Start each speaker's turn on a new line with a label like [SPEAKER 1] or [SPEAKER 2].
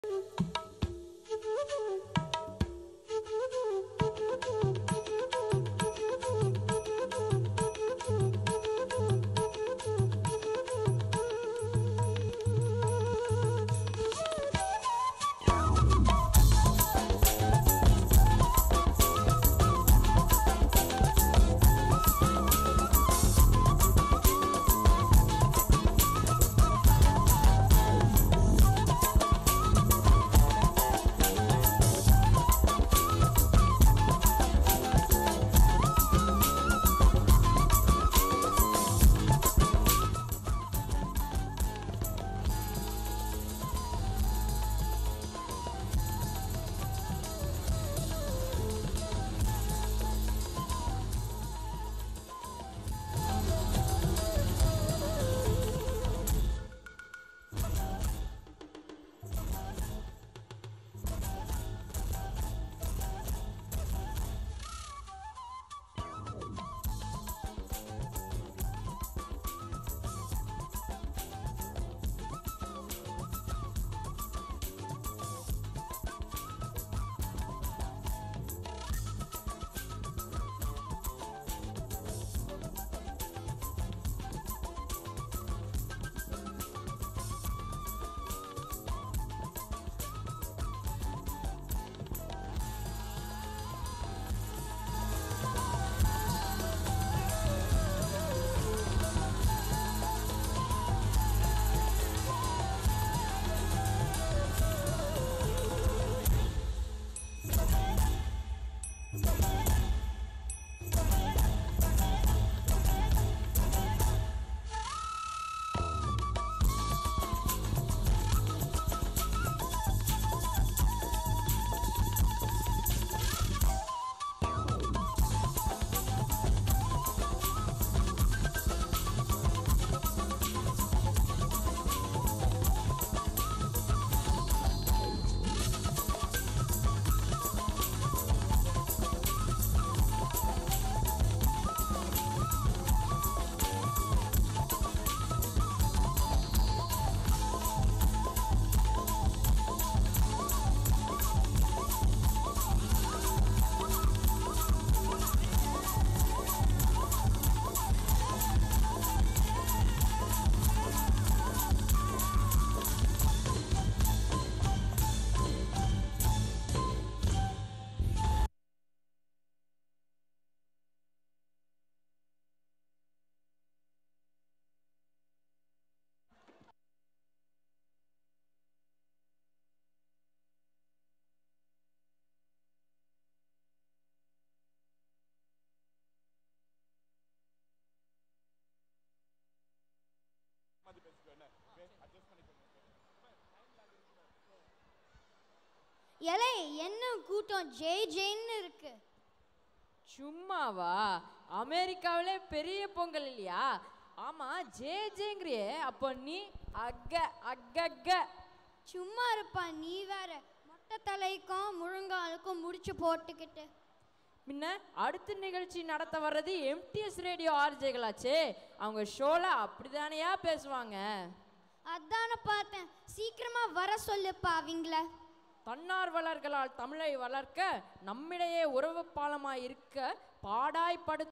[SPEAKER 1] எலை என்ன கூட்டம் ஜெய் ஜெயின்னு இருக்கு
[SPEAKER 2] சும்மாவா அமெரிக்காவிலே பெரிய பொங்கல் இல்லையா ஆமா ஜே ஜேங்கிறியே அப்போ நீ அக்க அக்கக்க
[SPEAKER 1] சும்மா இருப்பா நீ வேற மொட்டை தலைக்கும் முழங்காலுக்கும் முடிச்சு போட்டுக்கிட்டு
[SPEAKER 2] முன்ன அடுத்த நிகழ்ச்சி நடத்த வர்றது எம்டிஎஸ் ரேடியோ ஆர்ஜேகளாச்சே அவங்க ஷோல அப்படிதானையா பேசுவாங்க
[SPEAKER 1] அதான பார்த்தேன் சீக்கிரமா வர சொல்லுப்பா அவங்கள
[SPEAKER 2] தன்னார்வலர்களால் தமிழை வளர்க்க நம்மிடையே உறவு பாலமாய் இருக்க பாடாய்படுத்த